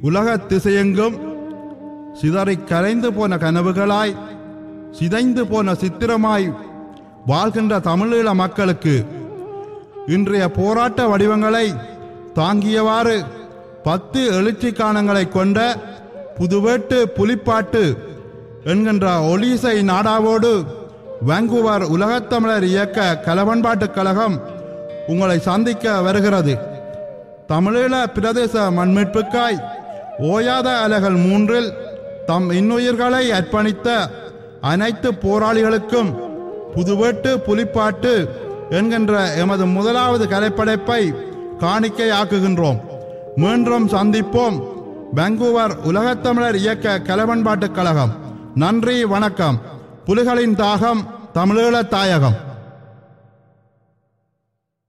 உலக திசையெங்கும் சிதறி கரைந்து போன கனவுகளாய் சிதைந்து போன சித்திரமாய் வாழ்கின்ற தமிழீழ மக்களுக்கு இன்றைய போராட்ட வடிவங்களை தாங்கியவாறு பத்து எழுச்சி காணங்களை கொண்ட புதுவேட்டு புலிப்பாட்டு என்கின்ற ஒலிசை நாடாவோடு வாங்குவர் உலகத்தமிழர் இயக்க கலவன்பாட்டுக் கழகம் உங்களை சந்திக்க வருகிறது தமிழீழ பிரதேச மண்மீட்புக்காய் ஓயாத அலைகள் மூன்றில் தம் இன்னுயிர்களை அர்ப்பணித்த அனைத்து போராளிகளுக்கும் புதுவேட்டு புலிப்பாட்டு என்கின்ற எமது முதலாவது கலைப்படைப்பை காணிக்கையாக்குகின்றோம் மீண்டும் சந்திப்போம் பெங்கூவர் உலகத்தமிழர் இயக்க கலவன்பாட்டுக் கழகம் நன்றி வணக்கம் புலிகளின் தாகம் தமிழீழ தாயகம்